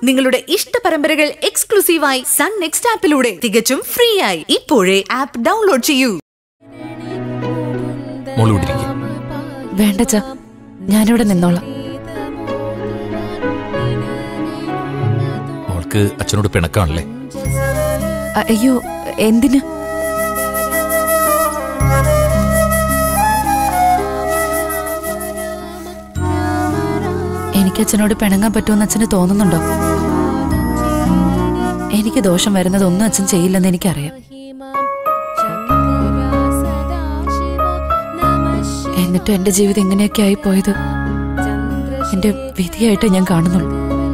നിങ്ങളുടെ ഇഷ്ട പരമ്പരകൾ എക്സ്ക്ലൂസീവായി സൺ നെക്സ്റ്റ് ആപ്പിലൂടെ തികച്ചും ഫ്രീ ആയി ഇപ്പോഴേ ആപ്പ് ഡൗൺലോഡ് ചെയ്യൂ മോള് ഇവിടെ ഇരിക്ക്. വേണ്ട ച ഞാനിവിടെ നിന്നോളാം മോൾക്ക് അച്ഛനോട് പിണക്കാണല്ലേ അ- അയ്യോ എന്തിന് എനിക്ക് അച്ഛനോട് പിണങ്ങാൻ പറ്റുമെന്ന് അച്ഛന് തോന്നുന്നുണ്ടോ എനിക്ക് ദോഷം വരുന്നത് ഒന്നും അച്ഛൻ ചെയ്യില്ലെന്ന് എനിക്കറിയാം എന്നിട്ടും എന്റെ ജീവിതം ഇങ്ങനെയൊക്കെ ആയി പോയത് എന്റെ വിധിയായിട്ട് ഞാൻ കാണുന്നുള്ളൂ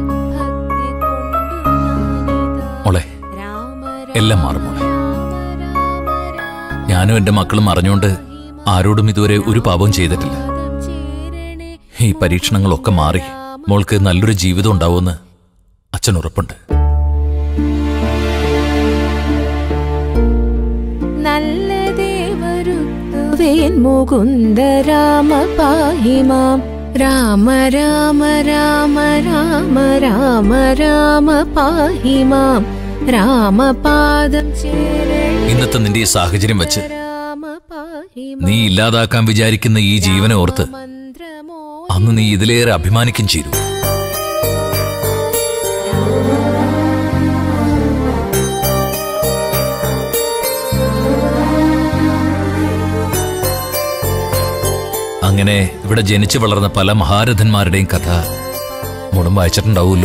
മോളെ എല്ലാം മാറും മോളെ ഞാനും എന്റെ മക്കളും അറിഞ്ഞുകൊണ്ട് ആരോടും ഇതുവരെ ഒരു പാപവും ചെയ്തിട്ടില്ല ഈ പരീക്ഷണങ്ങളൊക്കെ മാറി മോൾക്ക് നല്ലൊരു ജീവിതം ഉണ്ടാവുമെന്ന് അച്ഛൻ ഉറപ്പുണ്ട് നല്ല ദേവരുത്തുവേൻ മുകുന്ദ രാമ പാഹി മാം രാമ രാമ രാമ രാമ രാമ രാമ പാഹി മാം രാമപാദം ചേരണേ ഇന്നത്തെ നിന്റെ ഈ സാഹചര്യം വെച്ച് രാമ പാഹി നീ ഇല്ലാതാക്കാൻ വിചാരിക്കുന്ന ഈ ജീവനെ ഓർത്ത് മന്ത്രമോ അന്ന് നീ ഇതിലേറെ അഭിമാനിക്കും ചെയ്തു അങ്ങനെ ഇവിടെ ജനിച്ചു വളർന്ന പല മഹാരഥന്മാരുടെയും കഥ മുടം വായിച്ചിട്ടുണ്ടാവുമല്ലോ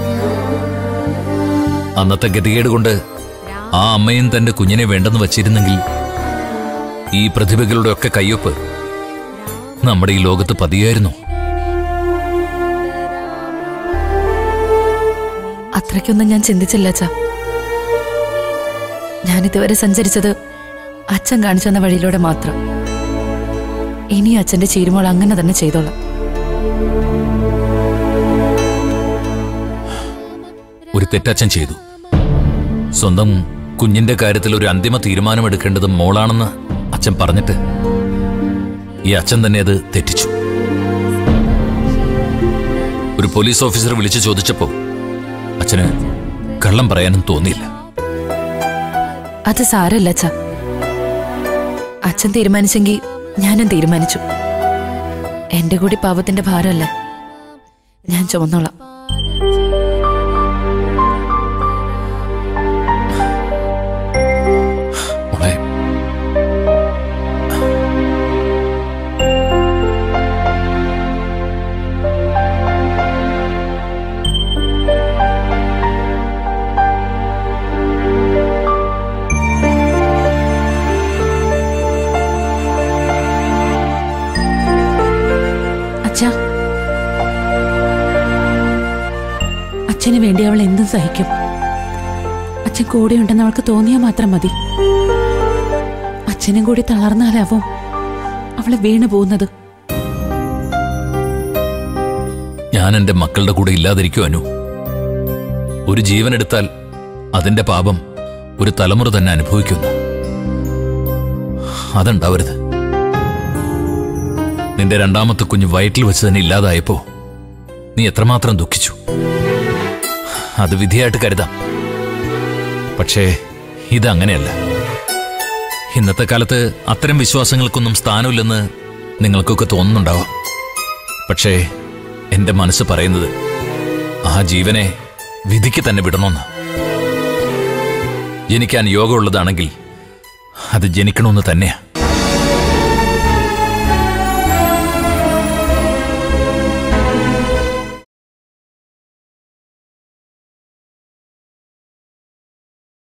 അന്നത്തെ ഗതികേട് കൊണ്ട് ആ അമ്മയും തന്റെ കുഞ്ഞിനെ വേണ്ടെന്ന് വച്ചിരുന്നെങ്കിൽ ഈ പ്രതിഭകളുടെ ഒക്കെ കയ്യൊപ്പ് നമ്മുടെ ഈ ലോകത്ത് പതിയായിരുന്നു അത്രയ്ക്കൊന്നും ഞാൻ ചിന്തിച്ചില്ല അച്ഛ ഞാൻ ഇതുവരെ സഞ്ചരിച്ചത് അച്ഛൻ കാണിച്ചു തന്ന വഴിയിലൂടെ മാത്രം ഇനി അച്ഛന്റെ ചീരുമോൾ അങ്ങനെ തന്നെ ചെയ്തോളാം ഒരു തെറ്റച്ഛൻ ചെയ്തു സ്വന്തം കുഞ്ഞിന്റെ കാര്യത്തിൽ ഒരു അന്തിമ തീരുമാനമെടുക്കേണ്ടത് മോളാണെന്ന് അച്ഛൻ പറഞ്ഞിട്ട് ഈ അച്ഛൻ തന്നെ അത് തെറ്റിച്ചു ഒരു പോലീസ് ഓഫീസർ വിളിച്ചു ചോദിച്ചപ്പോ അച്ഛന് കള്ളം പറയാനും തോന്നിയില്ല അത് സാരല്ല അച്ഛ അച്ഛൻ തീരുമാനിച്ചെങ്കിൽ ഞാനും തീരുമാനിച്ചു എന്റെ കൂടി പാവത്തിന്റെ ഭാരമല്ല ഞാൻ ചുമന്നോളാം മോളെ അച്ഛാ അച്ഛന് വേണ്ടി അവൾ എന്തും സഹിക്കും അച്ഛൻ കൂടെയുണ്ടെന്ന് അവൾക്ക് തോന്നിയാൽ മാത്രം മതി അച്ഛനും കൂടി തളർന്നാലാവും അവള് വീണു പോകുന്നത് ഞാൻ എന്റെ മക്കളുടെ കൂടെ ഇല്ലാതിരിക്കും അനു ഒരു ജീവൻ എടുത്താൽ അതിന്റെ പാപം ഒരു തലമുറ തന്നെ അനുഭവിക്കുന്നു അതുണ്ടാവരുത് നിന്റെ രണ്ടാമത്തെ കുഞ്ഞ് വയറ്റിൽ വെച്ച് തന്നെ ഇല്ലാതായപ്പോ നീ എത്രമാത്രം ദുഃഖിച്ചു അത് വിധിയായിട്ട് കരുതാം പക്ഷേ ഇതങ്ങനെയല്ല ഇന്നത്തെ കാലത്ത് അത്തരം വിശ്വാസങ്ങൾക്കൊന്നും സ്ഥാനമില്ലെന്ന് നിങ്ങൾക്കൊക്കെ തോന്നുന്നുണ്ടാവാം പക്ഷേ എന്റെ മനസ്സ് പറയുന്നത് ആ ജീവനെ വിധിക്ക് തന്നെ വിടണമെന്ന് ജനിക്കാൻ യോഗമുള്ളതാണെങ്കിൽ അത് ജനിക്കണമെന്ന് തന്നെയാ